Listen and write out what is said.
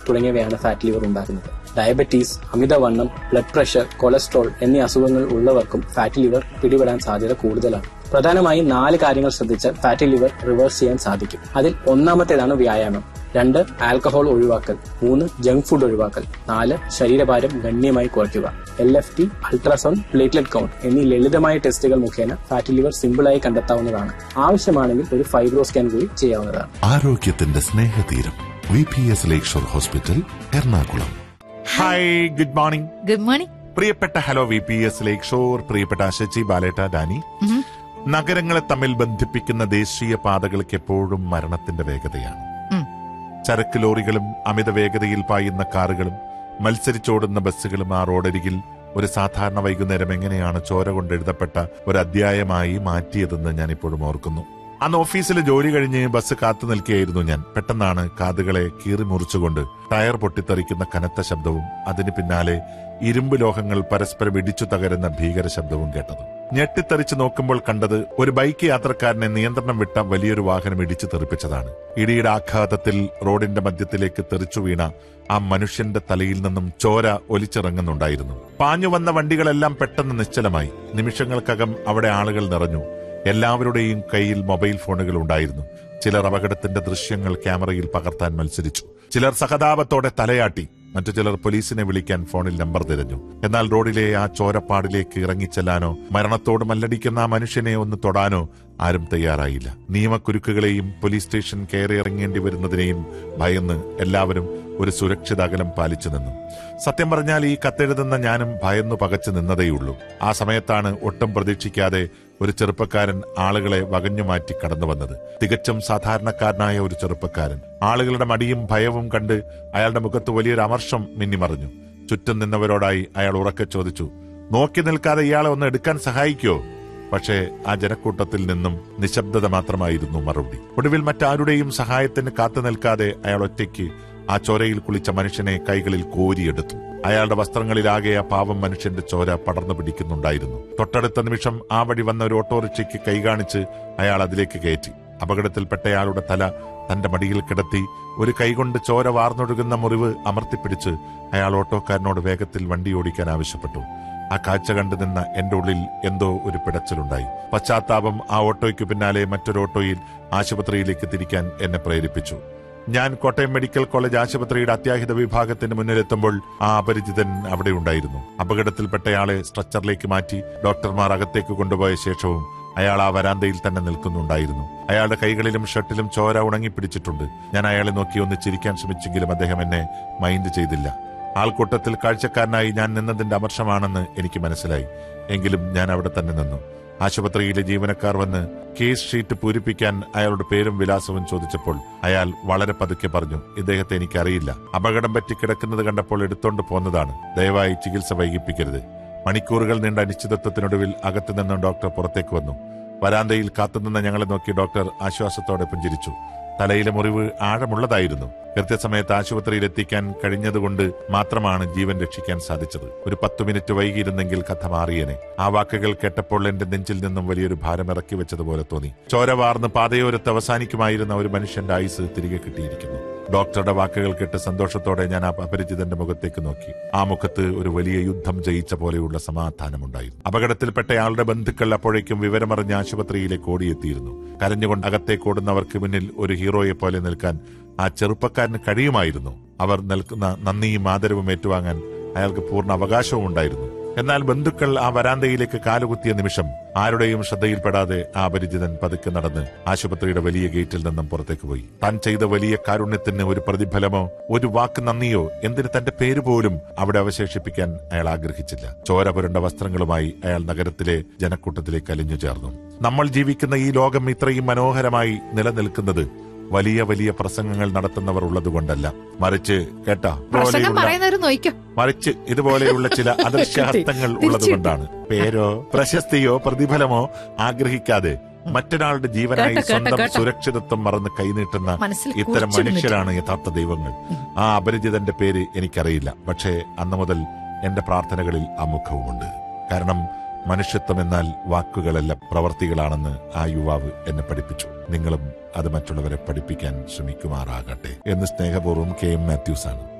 തുടങ്ങിയവയാണ് fat liver ഉണ്ടാക്കുന്നത് diabetes അമിതവണ്ണം ബ്ലഡ് പ്രഷർ കൊളസ്ട്രോൾ എന്നീ അസുഖങ്ങൾ ഉള്ളവർക്കും ഫാറ്റ് ലിവർ പിടിപെടാൻ സാധ്യത കൂടുതലാണ് പ്രധാനമായും നാല് കാര്യങ്ങൾ ശ്രദ്ധിച്ചാൽ ഫാറ്റി ലിവർ റിവേഴ്സ് ചെയ്യാൻ സാധിക്കും അതിൽ ഒന്നാമത്തേതാണ് വ്യായാമം രണ്ട് ആൽക്കഹോൾ ഒഴിവാക്കൽ മൂന്ന് ജങ്ക് ഫുഡ് ഒഴിവാക്കൽ നാല് ശരീരഭാരം ഗണ്യമായി കുറയ്ക്കുക L F T ultrasound platelet count എന്നീ ലളിതമായ ടെസ്റ്റുകൾ മുഖേന ഫാറ്റി ലിവർ സിമ്പിളായി കണ്ടെത്താവുന്നതാണ് ആവശ്യമാണെങ്കിൽ ഒരു ഫൈബ്രോ സ്കാൻ കൂടി ചെയ്യാവുന്നതാണ് ആരോഗ്യത്തിന്റെ Snehatheeram V P S Lakeshore hospital Ernakulam hi good morning good morning പ്രിയപ്പെട്ട hello V P S Lakeshore പ്രിയപ്പെട്ട ശശി ബാലേട്ട ഡാനി നഗരങ്ങളെ തമ്മിൽ ബന്ധിപ്പിക്കുന്ന ദേശീയ പാതകൾക്ക് എപ്പോഴും മരണത്തിന്റെ വേഗതയാണ് ഉം. ചരക്ക് ലോറികളും അമിത വേഗതയിൽ പായുന്ന കാറുകളും മത്സരിച്ചോടുന്ന ബസ്സുകളും ആ റോഡരികിൽ ഒരു സാധാരണ വൈകുന്നേരം എങ്ങനെയാണ് ചോര കൊണ്ട് എഴുതപ്പെട്ട ഒരു അധ്യായമായി മാറ്റിയതെന്ന് ഞാൻ ഇപ്പോഴും ഓർക്കുന്നു അന്ന് ഓഫീസിൽ ജോലി കഴിഞ്ഞ് ബസ് കാത്തു നിൽക്കുകയായിരുന്നു ഞാൻ പെട്ടെന്നാണ് കാതുകളെ കീറി മുറിച്ചുകൊണ്ട് ടയർ പൊട്ടിത്തെറിക്കുന്ന കനത്ത ശബ്ദവും അതിന് പിന്നാലെ ഇരുമ്പ് ലോഹങ്ങൾ പരസ്പരം ഇടിച്ചു തകരുന്ന ഭീകര ശബ്ദവും കേട്ടത് ഞെട്ടിത്തെറിച്ച് നോക്കുമ്പോൾ കണ്ടത് ഒരു ബൈക്ക് യാത്രക്കാരനെ നിയന്ത്രണം വിട്ട വലിയൊരു വാഹനം ഇടിച്ചു തെറിപ്പിച്ചതാണ് ഇടിയുടെ ആഘാതത്തിൽ റോഡിന്റെ മധ്യത്തിലേക്ക് തെറിച്ചു വീണ ആ മനുഷ്യന്റെ തലയിൽ നിന്നും ചോര ഒലിച്ചിറങ്ങുന്നുണ്ടായിരുന്നു പാഞ്ഞു വന്ന വണ്ടികളെല്ലാം പെട്ടെന്ന് നിശ്ചലമായി നിമിഷങ്ങൾക്കകം അവിടെ ആളുകൾ നിറഞ്ഞു എല്ലാവരുടെയും കയ്യിൽ മൊബൈൽ ഫോണുകൾ ഉണ്ടായിരുന്നു ചിലർ അപകടത്തിന്റെ ദൃശ്യങ്ങൾ ക്യാമറയിൽ പകർത്താൻ മത്സരിച്ചു ചിലർ സഹതാപത്തോടെ തലയാട്ടി മറ്റു ചിലർ പോലീസിനെ വിളിക്കാൻ ഫോണിൽ നമ്പർ തിരഞ്ഞു എന്നാൽ റോഡിലെ ആ ചോരപ്പാടിലേക്ക് ഇറങ്ങിച്ചെല്ലാനോ മരണത്തോട് മല്ലടിക്കുന്ന ആ മനുഷ്യനെ ഒന്ന് തൊടാനോ ആരും തയ്യാറായില്ല നിയമക്കുരുക്കുകളെയും പോലീസ് സ്റ്റേഷൻ കയറി ഇറങ്ങേണ്ടി വരുന്നതിനെയും ഭയന്ന് എല്ലാവരും ഒരു സുരക്ഷിത അകലം പാലിച്ചു നിന്നു സത്യം പറഞ്ഞാൽ ഈ കത്തെഴുതുന്ന ഞാനും ഭയന്നു പകച്ചു നിന്നതേയുള്ളൂ ആ സമയത്താണ് ഒട്ടും പ്രതീക്ഷിക്കാതെ ഒരു ചെറുപ്പക്കാരൻ ആളുകളെ വകഞ്ഞു മാറ്റി കടന്നു വന്നത് തികച്ചും സാധാരണക്കാരനായ ഒരു ചെറുപ്പക്കാരൻ ആളുകളുടെ മടിയും ഭയവും കണ്ട് അയാളുടെ മുഖത്ത് വലിയൊരു അമർഷം മിന്നിമറിഞ്ഞു ചുറ്റും നിന്നവരോടായി അയാൾ ഉറക്കെ ചോദിച്ചു നോക്കി നിൽക്കാതെ ഇയാളെ ഒന്ന് എടുക്കാൻ സഹായിക്കോ പക്ഷേ ആ ജനക്കൂട്ടത്തിൽ നിന്നും നിശബ്ദത മാത്രമായിരുന്നു മറുപടി ഒടുവിൽ മറ്റാരുടെയും സഹായത്തിന് കാത്തു നിൽക്കാതെ അയാൾ ഒറ്റയ്ക്ക് ആ ചോരയിൽ കുളിച്ച മനുഷ്യനെ കൈകളിൽ കോരിയെടുത്തു അയാളുടെ വസ്ത്രങ്ങളിലാകെ ആ പാവം മനുഷ്യന്റെ ചോര പടർന്നു പിടിക്കുന്നുണ്ടായിരുന്നു തൊട്ടടുത്ത നിമിഷം ആ വഴി വന്ന ഒരു ഓട്ടോറിക്ഷയ്ക്ക് കൈകാണിച്ച് അയാൾ അതിലേക്ക് കയറ്റി അപകടത്തിൽപ്പെട്ടയാളുടെ തല തന്റെ മടിയിൽ കിടത്തി ഒരു കൈകൊണ്ട് ചോര വാർന്നൊഴുകുന്ന മുറിവ് അമർത്തിപ്പിടിച്ച് അയാൾ ഓട്ടോക്കാരനോട് വേഗത്തിൽ വണ്ടി ഓടിക്കാൻ ആവശ്യപ്പെട്ടു ആ കാഴ്ച കണ്ടു നിന്ന എന്റെ ഉള്ളിൽ എന്തോ ഒരു പിടച്ചിലുണ്ടായി പശ്ചാത്താപം ആ ഓട്ടോയ്ക്ക് പിന്നാലെ മറ്റൊരു ഓട്ടോയിൽ ആശുപത്രിയിലേക്ക് തിരിക്കാൻ എന്നെ പ്രേരിപ്പിച്ചു ഞാൻ കോട്ടയം മെഡിക്കൽ കോളേജ് ആശുപത്രിയുടെ അത്യാഹിത വിഭാഗത്തിന് മുന്നിലെത്തുമ്പോൾ ആ അപരിചിതൻ അവിടെ ഉണ്ടായിരുന്നു അപകടത്തിൽപ്പെട്ടയാളെ സ്ട്രെച്ചറിലേക്ക് മാറ്റി ഡോക്ടർമാർ അകത്തേക്ക് കൊണ്ടുപോയ ശേഷവും അയാൾ ആ വരാന്തയിൽ തന്നെ നിൽക്കുന്നുണ്ടായിരുന്നു അയാളുടെ കൈകളിലും ഷർട്ടിലും ചോര ഉണങ്ങിപ്പിടിച്ചിട്ടുണ്ട് ഞാൻ അയാളെ നോക്കി ഒന്ന് ചിരിക്കാൻ ശ്രമിച്ചെങ്കിലും അദ്ദേഹം എന്നെ മൈൻഡ് ചെയ്തില്ല ആൾക്കൂട്ടത്തിൽ കാഴ്ചക്കാരനായി ഞാൻ നിന്നതിന്റെ അമർഷമാണെന്ന് എനിക്ക് മനസ്സിലായി എങ്കിലും ഞാൻ അവിടെ തന്നെ നിന്നു ആശുപത്രിയിലെ ജീവനക്കാർ വന്ന് കേസ് ഷീറ്റ് പൂരിപ്പിക്കാൻ അയാളുടെ പേരും വിലാസവും ചോദിച്ചപ്പോൾ അയാൾ വളരെ പതുക്കെ പറഞ്ഞു ഇദ്ദേഹത്തെ എനിക്കറിയില്ല അപകടം പറ്റി കിടക്കുന്നത് കണ്ടപ്പോൾ എടുത്തോണ്ട് പോന്നതാണ് ദയവായി ചികിത്സ വൈകിപ്പിക്കരുത് മണിക്കൂറുകൾ നീണ്ട അനിശ്ചിതത്വത്തിനൊടുവിൽ അകത്തുനിന്ന് ഡോക്ടർ പുറത്തേക്ക് വന്നു വരാന്തയിൽ കാത്തുനിന്ന ഞങ്ങളെ നോക്കി ഡോക്ടർ ആശ്വാസത്തോടെ പുഞ്ചിരിച്ചു തലയിലെ മുറിവ് ആഴമുള്ളതായിരുന്നു കൃത്യസമയത്ത് ആശുപത്രിയിൽ എത്തിക്കാൻ കഴിഞ്ഞതുകൊണ്ട് മാത്രമാണ് ജീവൻ രക്ഷിക്കാൻ സാധിച്ചത് ഒരു പത്തു മിനിറ്റ് വൈകിയിരുന്നെങ്കിൽ കഥ മാറിയേനെ ആ വാക്കുകൾ കേട്ടപ്പോൾ എന്റെ നെഞ്ചിൽ നിന്നും വലിയൊരു ഭാരം ഇറക്കി വെച്ചതുപോലെ തോന്നി ചോര വാർന്ന് പാതയോരത്ത് അവസാനിക്കുമായിരുന്ന ഒരു മനുഷ്യന്റെ ആയുസ് തിരികെ കിട്ടിയിരിക്കുന്നു ഡോക്ടറുടെ വാക്കുകൾ കേട്ട് സന്തോഷത്തോടെ ഞാൻ ആ അപരിചിതന്റെ മുഖത്തേക്ക് നോക്കി ആ മുഖത്ത് ഒരു വലിയ യുദ്ധം ജയിച്ച പോലെയുള്ള സമാധാനമുണ്ടായിരുന്നു അപകടത്തിൽപ്പെട്ടയാളുടെ ബന്ധുക്കൾ അപ്പോഴേക്കും വിവരമറിഞ്ഞ് ആശുപത്രിയിലേക്ക് ഓടിയെത്തിയിരുന്നു കരഞ്ഞുകൊണ്ട് അകത്തേക്ക് ഓടുന്നവർക്ക് മുന്നിൽ ഒരു ഹീറോയെ പോലെ നിൽക്കാൻ ആ ചെറുപ്പക്കാരന് കഴിയുമായിരുന്നു അവർ നിൽക്കുന്ന നന്ദിയും ആദരവും ഏറ്റുവാങ്ങാൻ അയാൾക്ക് പൂർണ്ണ അവകാശവും ഉണ്ടായിരുന്നു എന്നാൽ ബന്ധുക്കൾ ആ വരാന്തയിലേക്ക് കാലുകുത്തിയ നിമിഷം ആരുടെയും ശ്രദ്ധയിൽപ്പെടാതെ ആ അപരിചിതൻ പതുക്കെ നടന്ന് ആശുപത്രിയുടെ വലിയ ഗേറ്റിൽ നിന്നും പുറത്തേക്ക് പോയി താൻ ചെയ്ത വലിയ കാരുണ്യത്തിന് ഒരു പ്രതിഫലമോ ഒരു വാക്ക് നന്ദിയോ എന്തിന് തന്റെ പേര് പോലും അവിടെ അവശേഷിപ്പിക്കാൻ അയാൾ ആഗ്രഹിച്ചില്ല ചോര പുരണ്ട വസ്ത്രങ്ങളുമായി അയാൾ നഗരത്തിലെ ജനക്കൂട്ടത്തിലേക്ക് അലിഞ്ഞു ചേർന്നു നമ്മൾ ജീവിക്കുന്ന ഈ ലോകം ഇത്രയും മനോഹരമായി നിലനിൽക്കുന്നത് വലിയ വലിയ പ്രസംഗങ്ങൾ നടത്തുന്നവർ ഉള്ളതുകൊണ്ടല്ല മറിച്ച് കേട്ടാ പ്രസംഗം പോലെയുള്ള പറയുന്നവര് നോയിക്കോ മറിച്ച് ഇതുപോലെയുള്ള ചില അദൃശ്യഹസ്തങ്ങൾ ഉള്ളതുകൊണ്ടാണ് പേരോ പ്രശസ്തിയോ പ്രതിഫലമോ ആഗ്രഹിക്കാതെ മറ്റൊരാളുടെ ജീവനായി കേട്ടോ, കേട്ടോ, സ്വന്തം കേട്ടോ. സുരക്ഷിതത്വം മറന്ന് കൈനീട്ടുന്ന മനസ്സിൽ ഇത്തരം കുറിച്ചു മനുഷ്യരാണ് യഥാർത്ഥ ദൈവങ്ങൾ ആ അപരിചിതന്റെ പേര് എനിക്കറിയില്ല പക്ഷേ അന്നു മുതൽ എന്റെ പ്രാർത്ഥനകളിൽ ആ മുഖവുമുണ്ട് കാരണം മനുഷ്യത്വം എന്നാൽ വാക്കുകളല്ല പ്രവർത്തികളാണെന്ന് ആ യുവാവ് എന്നെ പഠിപ്പിച്ചു നിങ്ങളും അത് മറ്റുള്ളവരെ പഠിപ്പിക്കാൻ ശ്രമിക്കുമാറാകട്ടെ എന്ന് സ്നേഹപൂർവ്വം കെ എം മാത്യൂസ് ആണ്